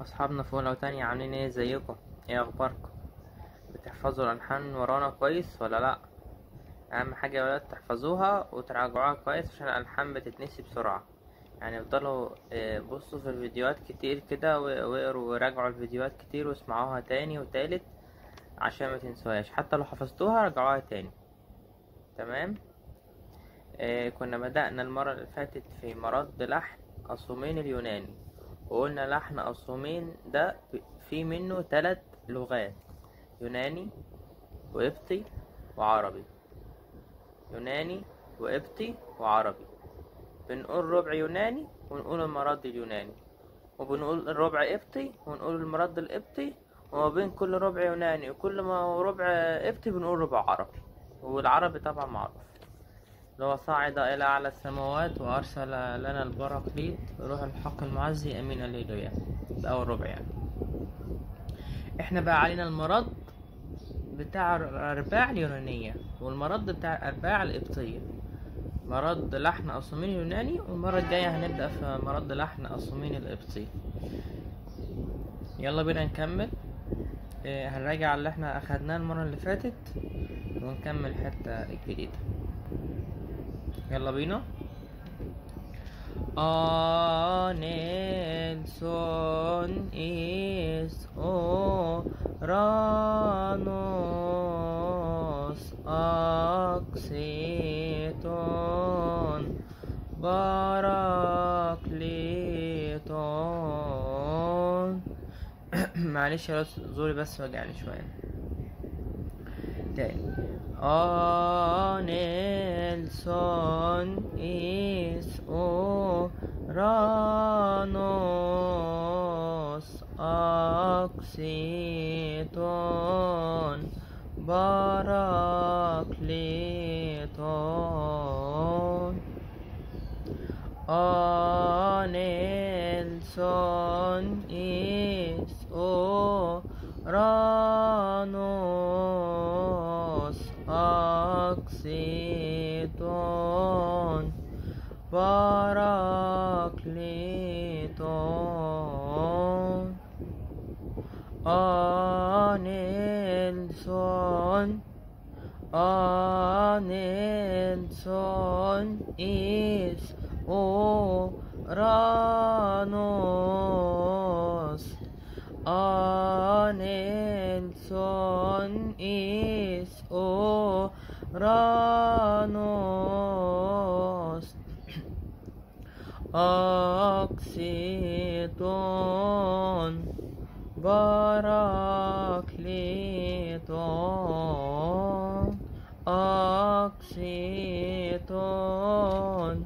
أصحابنا في أولى وتانية عاملين ايه ازيكم ايه أخباركم بتحفظوا الألحان ورانا كويس ولا لأ أهم حاجة يا ولاد تحفظوها وتراجعوها كويس عشان الألحان بتتنسي بسرعة يعني افضلوا آه، بصوا في الفيديوهات كتير كده و- واقروا وراجعوا الفيديوهات كتير واسمعوها تاني وتالت عشان ما تنسوهاش حتى لو حفظتوها راجعوها تاني تمام آه كنا بدأنا المرة اللي فاتت في مرد لحن أصومين اليوناني وقلنا لحن أصومين ده ب- في منه تلات لغات يوناني وقبطي وعربي يوناني وقبطي وعربي بنقول ربع يوناني ونقول المرد اليوناني وبنقول الربع قبطي ونقول المرد القبطي وما بين كل ربع يوناني وكل ما ربع قبطي بنقول ربع عربي والعربي طبعا معروف اللي هو صعد إلى أعلى السماوات وأرسل لنا البراكليت روح الحق المعزي أمين الليلويا ده أول ربع يعني احنا بقى علينا المرض بتاع الأرباع اليونانية والمرض بتاع الأرباع القبطية مرض لحن أصومين اليوناني والمرة الجاية هنبدأ في مرض لحن أصومين القبطي يلا بينا نكمل إيه، هنراجع اللي احنا أخدناه المرة اللي فاتت ونكمل الحتة الجديدة يلا بينا Anelson is Oranos Axiton Barakliton معلش يا أستاذ، زوري بس وجعني شوية تاني Anelson is Oranos Axiton Barakliton Anelson is Oranos Axiton Barakliton Anelson Anelson is Oranos Anelson is Oranos Oxyton Barakliton Oxyton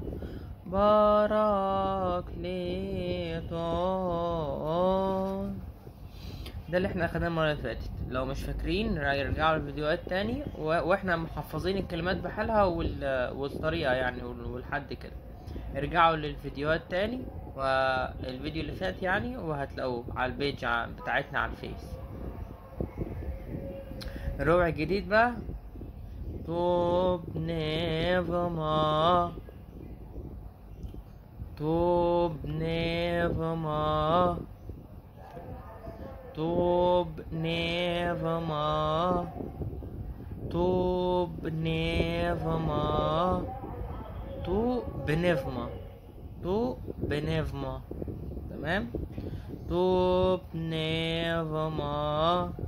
Barakliton ده اللي احنا اخدناه المره اللي فاتت لو مش فاكرين يرجعوا الفيديوهات تاني و... واحنا محفظين الكلمات بحالها وال... والطريقه يعني وال- والحد كده ارجعوا للفيديوهات تاني والفيديو اللي فات يعني وهتلاقوه على البيج ع- بتاعتنا على الفيس الربع الجديد بقى توب نيفما توب نيفما توب نيفما توب نيفما تو بنفما تو بنفما تمام توب نيفما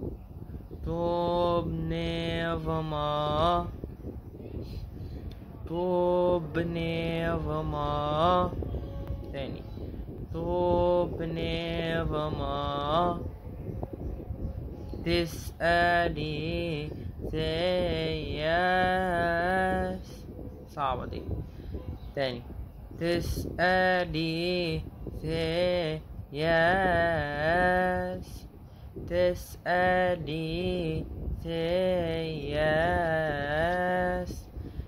توب نيفما توب نيفما تاني توب نيفما تسألي سياس صعبة دي تاني تسألي سياس تسألي سياس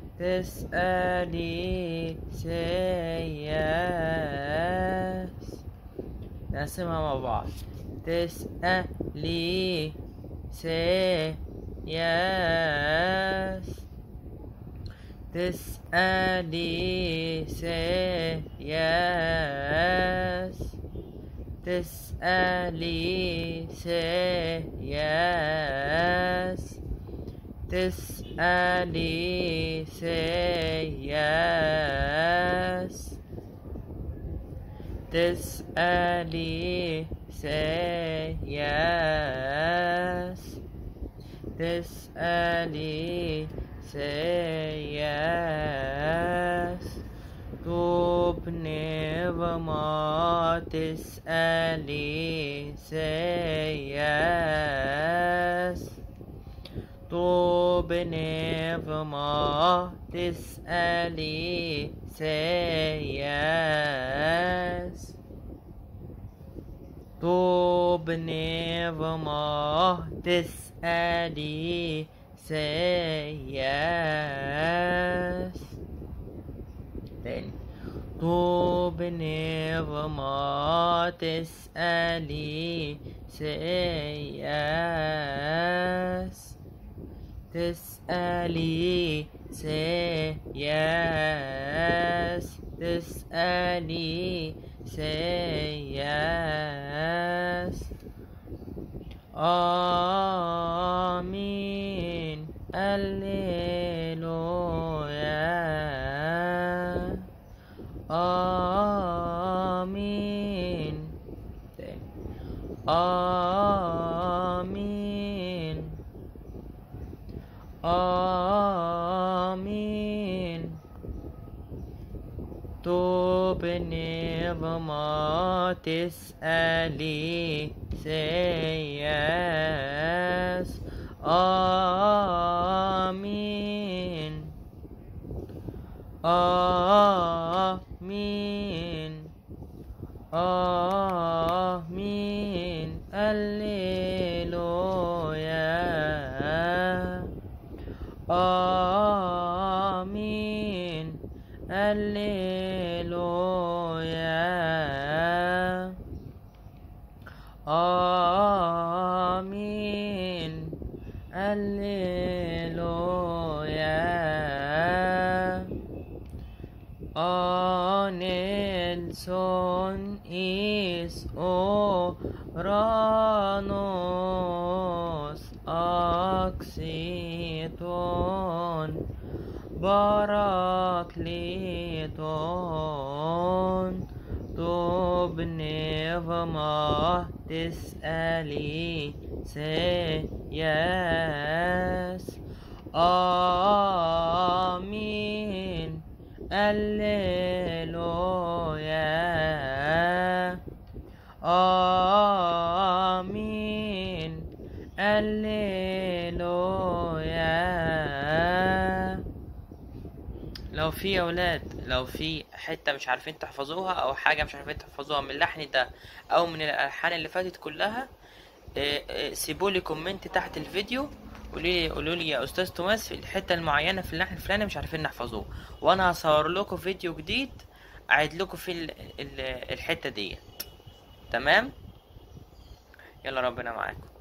تسألي سياس نقسمها مع بعض تسألي سياس تسألي سياس تسألي سياس تسألي سياس تسألي سياس تسألي سياس تبني وما تسألي سياس تبني وما تسألي سياس تبني وما تسألي سياس تاني تبني وما تسألي سياس تسألي سياس تسألي سياس آمين هللويا آمين تاني آمين آمين تبني وما تسألي سياس آمين آمين آمين هللويا آمين هللويا آمين هللويا Anelson is Oranos Axiton Barakliton تبني وما تسألي سياس آمين هللويا آمين هللويا لو في يا ولاد لو في حتة مش عارفين تحفظوها أو حاجة مش عارفين تحفظوها من اللحن ده أو من الألحان اللي فاتت كلها سيبولي كومنت تحت الفيديو قولي قولوا لي يا استاذ توماس في الحته المعينه في اللحن الفلاني مش عارفين نحفظوه وانا هصور لكم فيديو جديد اعيد لكم في ال ال الحته ديت تمام يلا ربنا معاكم